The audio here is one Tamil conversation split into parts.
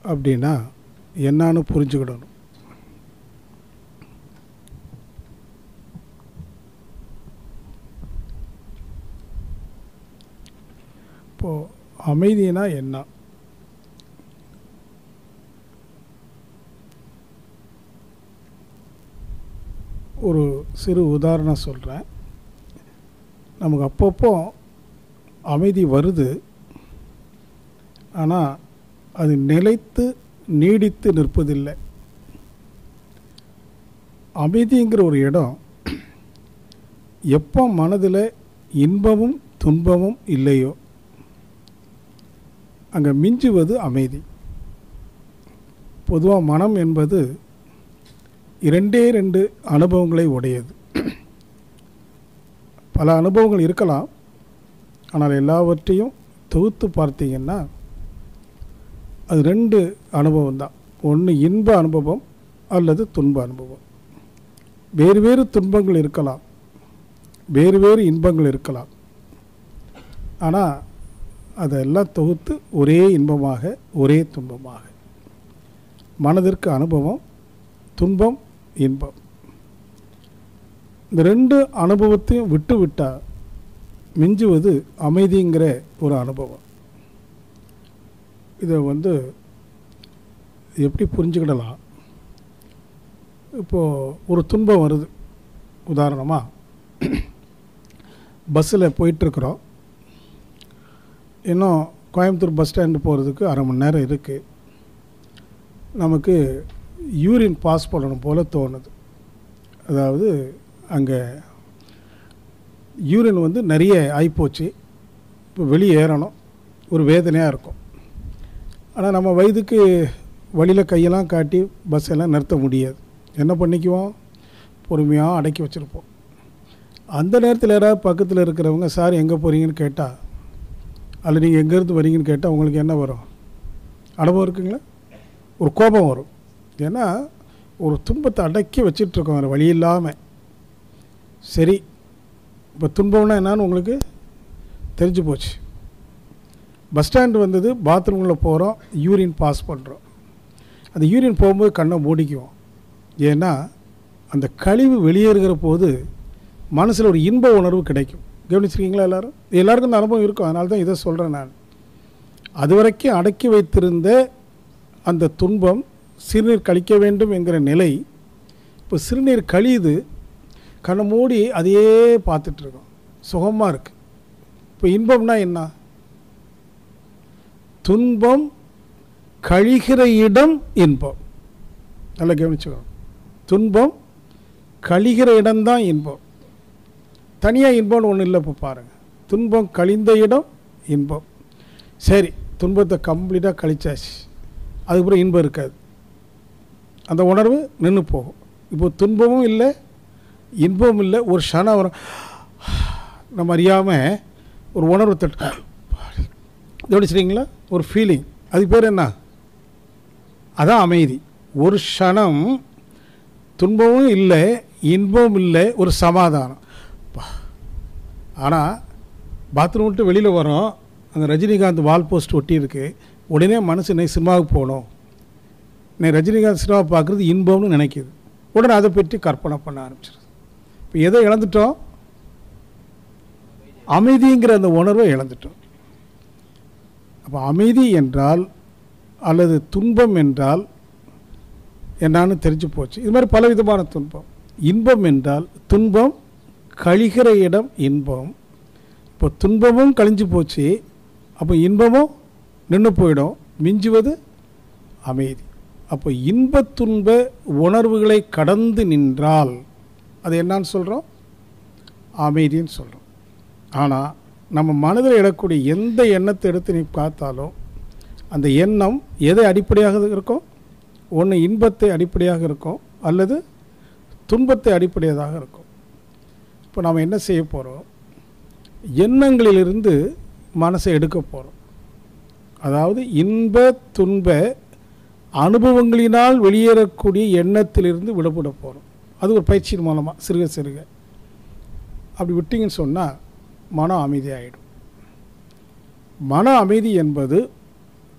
அப்படின்னா என்னான்னு புரிஞ்சுக்கிடணும் இப்போது அமைதினா என்ன ஒரு சிறு உதாரணம் சொல்கிறேன் நமக்கு அப்பப்போ அமைதி வருது ஆனால் அது நிலைத்து நீடித்து நிற்பதில்லை அமைதிங்கிற ஒரு இடம் எப்போ மனதில் இன்பமும் துன்பமும் இல்லையோ அங்கே மிஞ்சுவது அமைதி பொதுவாக மனம் என்பது இரண்டே ரெண்டு அனுபவங்களை உடையது பல அனுபவங்கள் இருக்கலாம் ஆனால் எல்லாவற்றையும் தொகுத்து பார்த்தீங்கன்னா அது ரெண்டு அனுபவம் தான் ஒன்று இன்ப அனுபவம் அல்லது துன்ப அனுபவம் வேறு வேறு துன்பங்கள் இருக்கலாம் வேறு வேறு இன்பங்கள் இருக்கலாம் ஆனால் அதெல்லாம் தொகுத்து ஒரே இன்பமாக ஒரே துன்பமாக மனதிற்கு அனுபவம் துன்பம் இன்பம் இந்த ரெண்டு அனுபவத்தையும் விட்டு விட்டால் மிஞ்சுவது அமைதிங்கிற ஒரு அனுபவம் இதை வந்து எப்படி புரிஞ்சுக்கிடலாம் இப்போது ஒரு துன்பம் வருது உதாரணமாக பஸ்ஸில் போயிட்டுருக்குறோம் இன்னும் கோயம்புத்தூர் பஸ் ஸ்டாண்டு போகிறதுக்கு அரை மணி நேரம் இருக்குது நமக்கு யூரின் பாஸ் பண்ணணும் போல் தோணுது அதாவது அங்கே யூரின் வந்து நிறைய ஆகிப்போச்சு இப்போ வெளியே ஏறணும் ஒரு வேதனையாக இருக்கும் ஆனால் நம்ம வயதுக்கு வழியில் கையெல்லாம் காட்டி பஸ் எல்லாம் நிறுத்த முடியாது என்ன பண்ணிக்குவோம் பொறுமையாக அடக்கி வச்சுருப்போம் அந்த நேரத்தில் யாராவது பக்கத்தில் இருக்கிறவங்க சார் எங்கே போகிறீங்கன்னு கேட்டால் அல்ல நீங்கள் எங்கேருந்து வரீங்கன்னு கேட்டால் உங்களுக்கு என்ன வரும் அனுபவம் இருக்குங்களா ஒரு கோபம் வரும் ஏன்னா ஒரு துன்பத்தை அடக்கி வச்சிட்ருக்கோம் வேறு வழி இல்லாமல் சரி இப்போ துன்பம்னா என்னன்னு உங்களுக்கு தெரிஞ்சு போச்சு பஸ் ஸ்டாண்டு வந்தது பாத்ரூமில் போகிறோம் யூரின் பாஸ் பண்ணுறோம் அந்த யூரின் போகும்போது கண்ணை மூடிக்குவோம் ஏன்னா அந்த கழிவு வெளியேறுகிற போது மனசில் ஒரு இன்ப உணர்வு கிடைக்கும் கவனிச்சிருக்கீங்களா எல்லோரும் எல்லாருக்கும் இந்த அனுபவம் இருக்கும் அதனால தான் இதை சொல்கிறேன் நான் அது வரைக்கும் அடக்கி வைத்திருந்த அந்த துன்பம் சிறுநீர் கழிக்க வேண்டும் என்கிற நிலை இப்போ சிறுநீர் கழியுது கண்ணை மூடி அதையே பார்த்துட்ருக்கோம் சுகமாக இருக்குது இப்போ இன்பம்னா என்ன துன்பம் கழிகிற இடம் இன்பம் நல்லா கவனிச்சுக்கணும் துன்பம் கழிகிற இடம்தான் இன்பம் தனியாக இன்பம்னு ஒன்றும் இல்லை இப்போ பாருங்கள் துன்பம் கழிந்த இடம் இன்பம் சரி துன்பத்தை கம்ப்ளீட்டாக கழிச்சாச்சு அதுக்கப்புறம் இன்பம் இருக்காது அந்த உணர்வு நின்று போகும் இப்போ துன்பமும் இல்லை இன்பமும் இல்லை ஒரு க்ஷணம் வரும் நம்ம அறியாமல் ஒரு உணர்வு தட்டு கவனிச்சிட்டிங்களா ஒரு ஃபீலிங் அதுக்கு பேர் என்ன அதான் அமைதி ஒரு க்ஷணம் துன்பமும் இல்லை இன்பமும் இல்லை ஒரு சமாதானம் ஆனால் பாத்ரூம் விட்டு வெளியில் வரோம் அங்கே ரஜினிகாந்த் வால் போஸ்ட் ஒட்டியிருக்கு உடனே மனசு நே சினிமாவுக்கு போகணும் நே ரஜினிகாந்த் சினிமா பார்க்குறது இன்பம்னு நினைக்கிது உடனே அதை பற்றி கற்பனை பண்ண ஆரம்பிச்சிருது இப்போ எதை இழந்துட்டோம் அமைதிங்கிற அந்த உணர்வை இழந்துட்டோம் அப்போ அமைதி என்றால் அல்லது துன்பம் என்றால் என்னான்னு தெரிஞ்சு போச்சு இது மாதிரி பலவிதமான துன்பம் இன்பம் என்றால் துன்பம் கழிகிற இடம் இன்பம் இப்போ துன்பமும் கழிஞ்சு போச்சு அப்போ இன்பமும் நின்று போயிடும் மிஞ்சுவது அமைதி அப்போ இன்ப துன்ப உணர்வுகளை கடந்து நின்றால் அது என்னன்னு சொல்கிறோம் அமைதின்னு சொல்கிறோம் ஆனால் நம்ம மனதில் இடக்கூடிய எந்த எண்ணத்தை எடுத்து நீ பார்த்தாலும் அந்த எண்ணம் எதை அடிப்படையாக இருக்கும் ஒன்று இன்பத்தை அடிப்படையாக இருக்கும் அல்லது துன்பத்தை அடிப்படையதாக இருக்கும் இப்போ நாம் என்ன செய்ய போகிறோம் எண்ணங்களிலிருந்து மனசை எடுக்க போகிறோம் அதாவது இன்ப துன்ப அனுபவங்களினால் வெளியேறக்கூடிய எண்ணத்திலிருந்து விடுபட போகிறோம் அது ஒரு பயிற்சியின் மூலமாக சிறுக சிறுக அப்படி விட்டிங்கன்னு சொன்னால் மன அமைதியாகிடும் மன அமைதி என்பது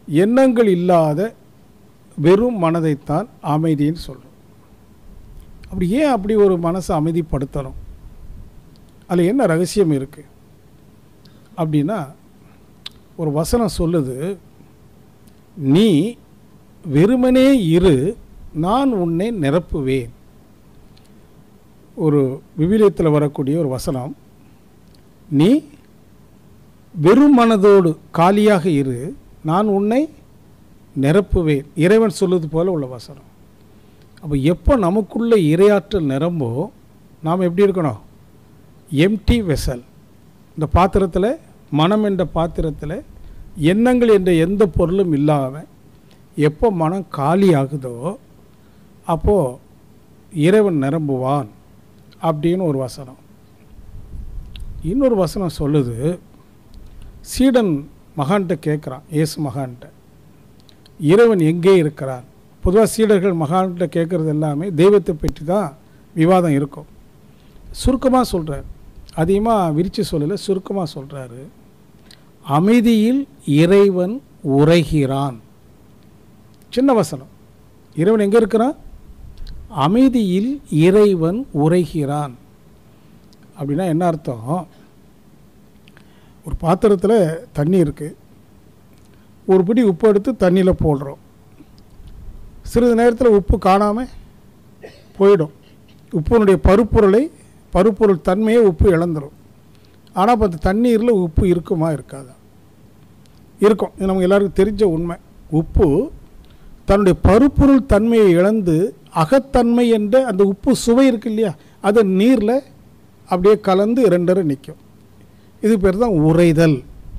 எண்ணங்கள் இல்லாத வெறும் மனதைத்தான் அமைதின்னு சொல்லும் அப்படி ஏன் அப்படி ஒரு மனசை அமைதிப்படுத்தணும் அதில் என்ன ரகசியம் இருக்குது அப்படின்னா ஒரு வசனம் சொல்லுது நீ வெறுமனே இரு நான் உன்னை நிரப்புவேன் ஒரு விவிலியத்தில் வரக்கூடிய ஒரு வசனம் நீ வெறும் மனதோடு காலியாக இரு நான் உன்னை நிரப்புவேன் இறைவன் சொல்லுவது போல உள்ள வசனம் அப்போ எப்போ நமக்குள்ள இரையாற்றல் நிரம்போ நாம் எப்படி இருக்கணும் எம்டி வெசல் இந்த பாத்திரத்தில் மனம் என்ற பாத்திரத்தில் எண்ணங்கள் என்ற எந்த பொருளும் இல்லாமல் எப்போ மனம் காலி ஆகுதோ அப்போது இறைவன் நிரம்புவான் அப்படின்னு ஒரு வசனம் இன்னொரு வசனம் சொல்லுது சீடன் மகான்கிட்ட கேட்குறான் இயேசு மகான்கிட்ட இறைவன் எங்கே இருக்கிறார் பொதுவாக சீடர்கள் மகான்கிட்ட கேட்குறது எல்லாமே தெய்வத்தை பற்றி தான் விவாதம் இருக்கும் சுருக்கமாக சொல்கிறார் அதிகமாக விரித்து சொல்லலை சுருக்கமாக சொல்கிறாரு அமைதியில் இறைவன் உரைகிறான் சின்ன வசனம் இறைவன் எங்கே இருக்கிறான் அமைதியில் இறைவன் உரைகிறான் அப்படின்னா என்ன அர்த்தம் ஒரு பாத்திரத்தில் தண்ணி இருக்குது ஒரு பிடி உப்பு எடுத்து தண்ணியில் போடுறோம் சிறிது நேரத்தில் உப்பு காணாமல் போயிடும் உப்பினுடைய பருப்பொருளை பருப்பொருள் தன்மையை உப்பு இழந்துடும் ஆனால் இப்போ அந்த தண்ணீரில் உப்பு இருக்குமா இருக்காதா இருக்கும் இது நமக்கு எல்லாருக்கும் தெரிஞ்ச உண்மை உப்பு தன்னுடைய பருப்பொருள் தன்மையை இழந்து அகத்தன்மை என்ற அந்த உப்பு சுவை இருக்கு இல்லையா அது நீரில் அப்படியே கலந்து இரண்டரை நிற்கும் இது பேர் தான் உறைதல்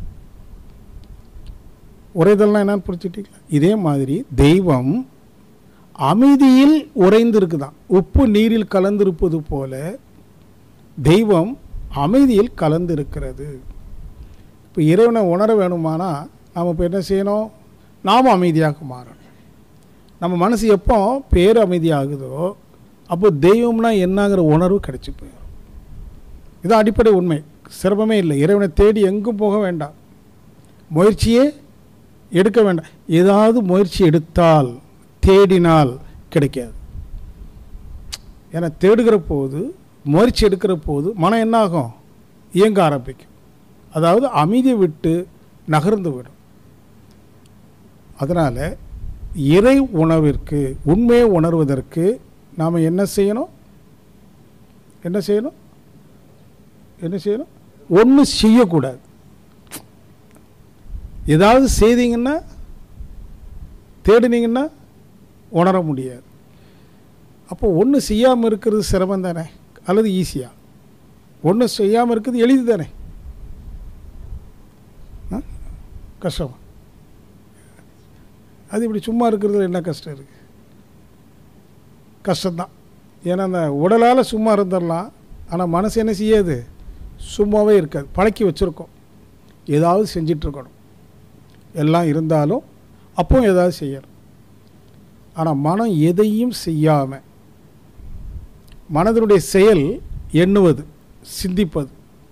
உறைதல்னா என்னன்னு புரிச்சுட்டீங்களா இதே மாதிரி தெய்வம் அமைதியில் உறைந்து இருக்குதான் உப்பு நீரில் கலந்திருப்பது போல தெய்வம் அமைதியில் கலந்து இருக்கிறது இப்போ இறைவனை உணர வேணுமானா நாம் இப்போ என்ன செய்யணும் நாம் அமைதியாக மாறணும் நம்ம மனசு எப்போ பேர் அமைதியாகுதோ அப்போ தெய்வம்னா என்னங்கிற உணர்வு கிடைச்சி போயிடும் இது அடிப்படை உண்மை சிரமமே இல்லை இறைவனை தேடி எங்கும் போக வேண்டாம் முயற்சியே எடுக்க வேண்டாம் ஏதாவது முயற்சி எடுத்தால் தேடினால் கிடைக்காது ஏன்னா தேடுகிற போது முயற்சி எடுக்கிற போது மனம் என்ன ஆகும் இயங்க ஆரம்பிக்கும் அதாவது அமைதி விட்டு நகர்ந்து விடும் அதனால் இறை உணவிற்கு உண்மையை உணர்வதற்கு நாம் என்ன செய்யணும் என்ன செய்யணும் என்ன செய்யணும் ஒன்றும் செய்யக்கூடாது ஏதாவது செய்தீங்கன்னா தேடினீங்கன்னா உணர முடியாது அப்போ ஒன்று செய்யாமல் இருக்கிறது சிரமம் தானே அல்லது ஈஸியாக ஒன்று செய்யாமல் இருக்கிறது எளிது தானே ஆ? கஷ்டமா அது இப்படி சும்மா இருக்கிறதுல என்ன கஷ்டம் இருக்குது கஷ்டம்தான் ஏன்னா அந்த உடலால் சும்மா இருந்துடலாம் ஆனால் மனசு என்ன செய்யாது சும்மாவே இருக்காது பழக்கி வச்சுருக்கோம் ஏதாவது செஞ்சிட்ருக்கணும் எல்லாம் இருந்தாலும் அப்பவும் ஏதாவது செய்யணும் ஆனால் மனம் எதையும் செய்யாமல் மனதினுடைய செயல் எண்ணுவது சிந்திப்பது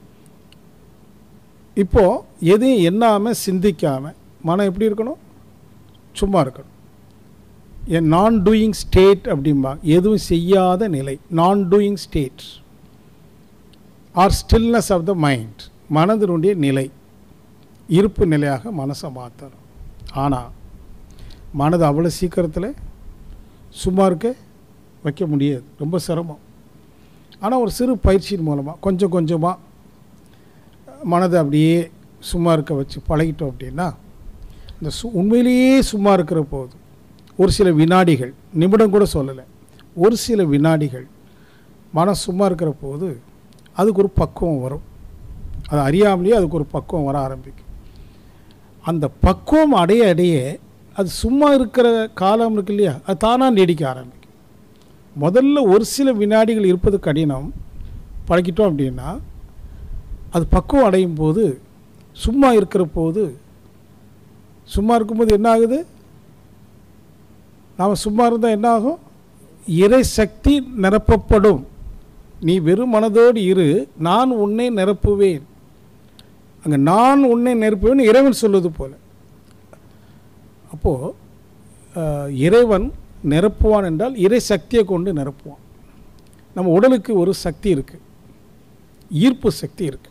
இப்போது எதையும் எண்ணாமல் சிந்திக்காமல் மனம் எப்படி இருக்கணும் சும்மா இருக்கணும் என் நான் டூயிங் ஸ்டேட் அப்படிம்பா எதுவும் செய்யாத நிலை non doing state or stillness of the mind மனதினுடைய நிலை இருப்பு நிலையாக மனசை மாற்றணும் ஆனால் மனது அவ்வளோ சீக்கிரத்தில் சும்மா இருக்க வைக்க முடியாது ரொம்ப சிரமம் ஆனால் ஒரு சிறு பயிற்சியின் மூலமாக கொஞ்சம் கொஞ்சமாக மனதை அப்படியே சும்மா இருக்க வச்சு பழகிட்டோம் அப்படின்னா இந்த சு உண்மையிலேயே சும்மா இருக்கிற போது ஒரு சில வினாடிகள் நிமிடம் கூட சொல்லலை ஒரு சில வினாடிகள் மனம் சும்மா இருக்கிற போது அதுக்கு ஒரு பக்குவம் வரும் அது அறியாமலேயே அதுக்கு ஒரு பக்குவம் வர ஆரம்பிக்கும் அந்த பக்குவம் அடைய அடைய அது சும்மா இருக்கிற காலம் இருக்கு இல்லையா அது தானாக நீடிக்க ஆரம்பிக்கும் முதல்ல ஒரு சில வினாடிகள் இருப்பது கடினம் பழகிட்டோம் அப்படின்னா அது பக்குவம் அடையும் போது சும்மா இருக்கிற போது சும்மா இருக்கும்போது என்ன ஆகுது நாம் சும்மா இருந்தால் என்ன ஆகும் இறை சக்தி நிரப்பப்படும் நீ வெறும் மனதோடு இரு நான் உன்னை நிரப்புவேன் அங்கே நான் உன்னை நிரப்புவேன் இறைவன் சொல்வது போல அப்போது இறைவன் நிரப்புவான் என்றால் இறை சக்தியை கொண்டு நிரப்புவான் நம்ம உடலுக்கு ஒரு சக்தி இருக்குது ஈர்ப்பு சக்தி இருக்குது